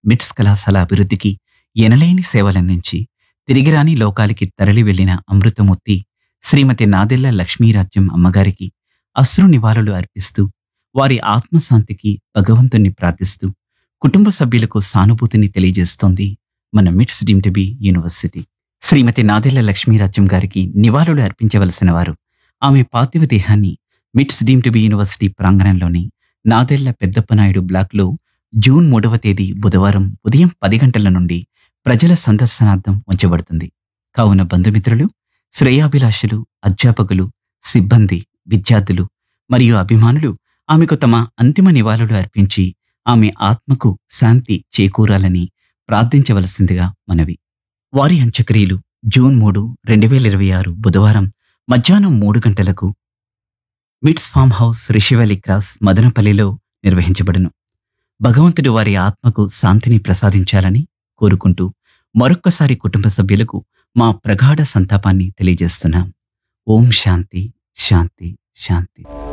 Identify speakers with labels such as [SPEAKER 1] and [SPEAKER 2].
[SPEAKER 1] మిట్స్ కళాశాల అభివృద్ధికి ఎనలేని సేవలందించి తిరిగిరాని లోకాలకి తరలి వెళ్లిన అమృతమూర్తి శ్రీమతి నాదెళ్ల లక్ష్మీరాజ్యం అమ్మగారికి అశ్రు నివాళులు అర్పిస్తూ వారి ఆత్మశాంతికి భగవంతుణ్ణి ప్రార్థిస్తూ కుటుంబ సభ్యులకు సానుభూతిని తెలియజేస్తోంది మన MITS deemed to be university Shrimati Nadella Lakshmirajyam గారికి నివాళులు అర్పించవలసిన వారు ఆమె పార్థివ దేహాన్ని MITS deemed to be university ప్రాంగణంలోని నాదెళ్ల పెద్దప్పనాయుడు బ్లాక్లో జూన్ మూడవ తేదీ బుధవారం ఉదయం పది గంటల నుండి ప్రజల సందర్శనార్థం ఉంచబడుతుంది కావున బంధుమిత్రులు శ్రేయాభిలాషులు అధ్యాపకులు సిబ్బంది విద్యార్థులు మరియు అభిమానులు ఆమెకు తమ అంతిమ నివాళులు అర్పించి ఆమె ఆత్మకు శాంతి చేకూరాలని ప్రార్థించవలసిందిగా మనవి వారి అంత్యక్రియలు జూన్ మూడు రెండు వేల ఇరవై ఆరు బుధవారం మధ్యాహ్నం మూడు గంటలకు మిట్స్ ఫామ్ హౌస్ రిషివలి క్రాస్ మదనపల్లిలో నిర్వహించబడును భగవంతుడు వారి ఆత్మకు శాంతిని ప్రసాదించాలని కోరుకుంటూ మరొక్కసారి కుటుంబ సభ్యులకు మా ప్రగాఢ సంతాపాన్ని తెలియజేస్తున్నాం ఓం శాంతి శాంతి శాంతి